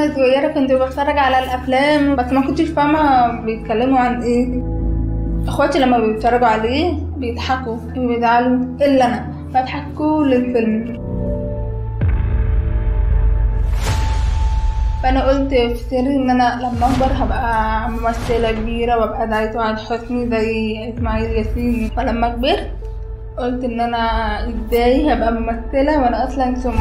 وانا صغيرة كنت بتفرج على الافلام بس ما كنتش فاهمة بيتكلموا عن ايه اخواتي لما بيتفرجوا عليه بيضحكوا بيزعلوا الا انا بضحك كل الفيلم فانا قلت في سري ان انا لما اكبر هبقى ممثله كبيره وابقى زي سعاد حسني زي اسماعيل ياسين فلما كبرت قلت ان انا ازاي هبقى ممثله وانا اصلا سم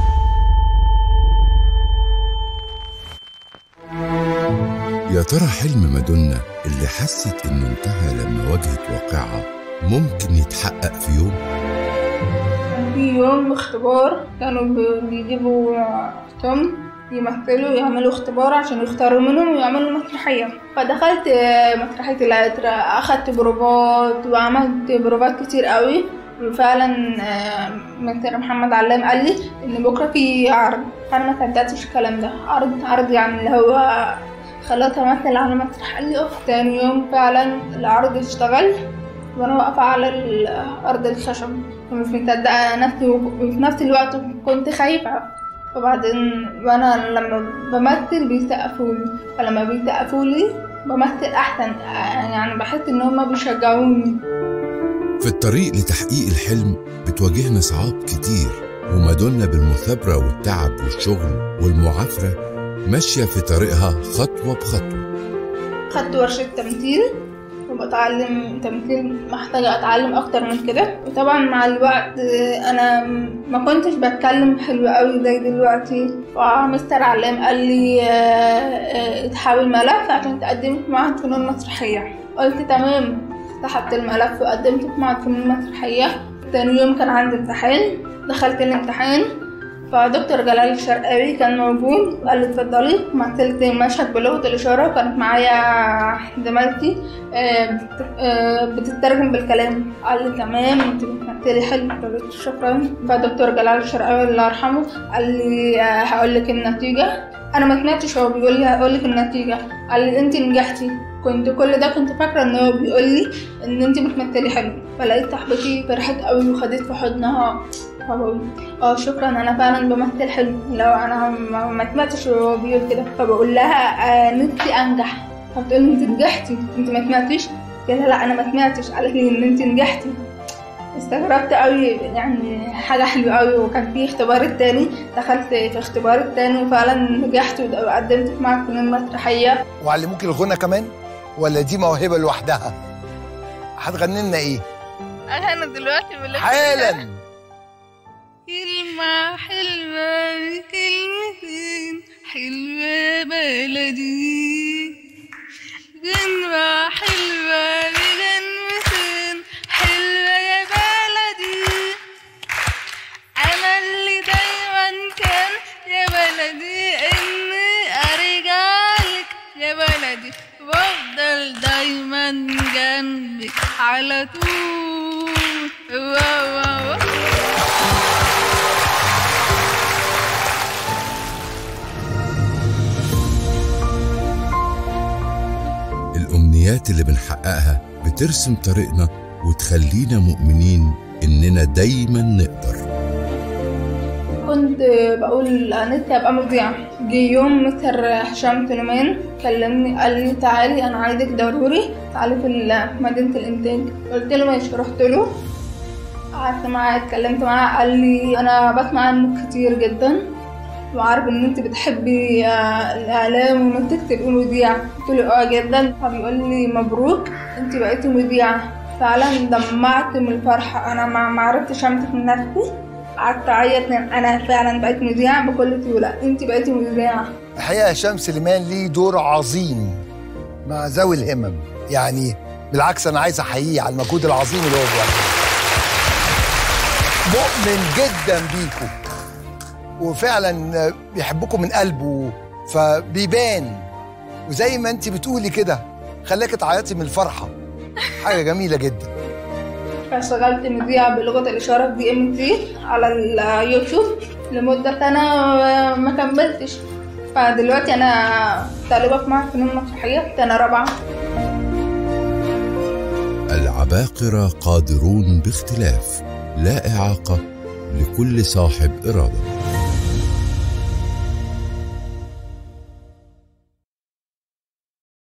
يا ترى حلم مادونا اللي حست انه انتهى لما واجهت واقعها ممكن يتحقق في يوم كان في يوم اختبار كانوا بي- بيجيبوا توم يمثلوا يعملوا اختبار عشان يختاروا منهم ويعملوا مسرحية فدخلت آه، مسرحية العطر أخدت بروفات وعملت بروفات كتير قوي وفعلا آه، مستر محمد علام قال لي ان بكره في عرض فانا ما صدقتش الكلام ده عرض عرض يعني اللي هو خلاص همثل على مسرح قال لي اوف تاني يوم فعلا العرض اشتغل وانا واقفة على ال- أرض الخشب ومش مصدقة نفسي وفي نفس الوقت كنت خايفة وبعدين وانا لما بمثل بيسقفولي فلما بيسقفولي بمثل احسن يعني بحس ان هما بيشجعوني في الطريق لتحقيق الحلم بتواجهنا صعاب كتير ومادونا بالمثابرة والتعب والشغل والمعافرة ماشية في طريقها خطوة بخطوة خدت ورشة تمثيل وبتعلم تمثيل محتاجة أتعلم أكتر من كده وطبعا مع الوقت آه، أنا ما كنتش بتكلم حلو قوي زي دلوقتي ومستر علام قال لي آه، آه، تحاول ملف عشان تقدمي في معهد فنون مسرحية قلت تمام سحبت الملف وقدمت في معهد فنون مسرحية تاني يوم كان عندي امتحان دخلت الامتحان فدكتور جلال الشرقاوي كان موجود وقال لي اتفضلي مثلت مشهد بلغة الإشارة وكانت معايا زميلتي آه، بت- آه، بتترجم بالكلام قال لي تمام انت بتمثلي حلو قلت شكرا فدكتور جلال الشرقاوي الله يرحمه قال لي آه، هقول لك النتيجة انا ما سمعتش هو بيقول لي هقول لك النتيجة قال لي انت نجحتي كنت كل ده كنت فاكرة ان هو بيقول لي ان انت بتمثلي حلو فلقيت صاحبتي فرحت قوي وخدت في حضنها فبقول اه شكرا انا فعلا بمثل حلو لو انا ما ما سمعتش هو بيقول كده فبقول لها آه نفسي انجح فبتقول لي انت نجحتي انت ما سمعتيش قلت لها لا انا ما سمعتش قالت لي ان انت نجحتي استغربت قوي يعني حاجة حلوة قوي وكان في اختبار التاني دخلت في اختبار التاني وفعلا نجحت وقدمت في معهد فنون مسرحية وعلموك الغنى كمان ولا دي موهبه لوحدها هتغني لنا ايه انا دلوقتي بقول حالا كلمة حلوة بكلمتين حلوة يا بلدي غنوة حلوة بغنوتين حلوة يا بلدي أنا اللي دايما كان يا بلدي إني أرجعلك يا بلدي وأفضل دايما جنبك على طول واو واو واو. الأمنيات اللي بنحققها بترسم طريقنا وتخلينا مؤمنين إننا دايما نقدر كنت بقول نفسي ابقى مذيعة جه يوم مستر هشام سليمان كلمني قال لي تعالي انا عايزك ضروري تعالي في ال- مدينة الانتاج قلت له ماشي رحت له قعدت معاه اتكلمت معاه قال لي انا بسمع عنك كتير جدا وعارف ان انت بتحبي آه، الاعلام وانك تبقي مذيعة قلت له اه جدا فبيقول لي مبروك انت بقيتي مذيعة فعلا دمعت من الفرحة انا ما ما عرفتش امسك من نفسي قعدت اعيط لأن انا فعلا بقيت مذيعة بكل سهولة انت بقيتي مذيعة الحقيقه هشام سليمان ليه دور عظيم مع ذوي الهمم يعني بالعكس انا عايز احييه على المجهود العظيم اللي هو بيعمله مؤمن جدا بيكم وفعلا بيحبكم من قلبه فبيبان وزي ما انت بتقولي كده خلاك تعيطي من الفرحه حاجه جميله جدا فاشتغلت مذيعة بلغة الإشارة في دي ام تي على اليوتيوب لمدة سنة ما كملتش فدلوقتي أنا طالبة في معهد فنون مسرحية سنة رابعة العباقرة قادرون باختلاف لا إعاقة لكل صاحب إرادة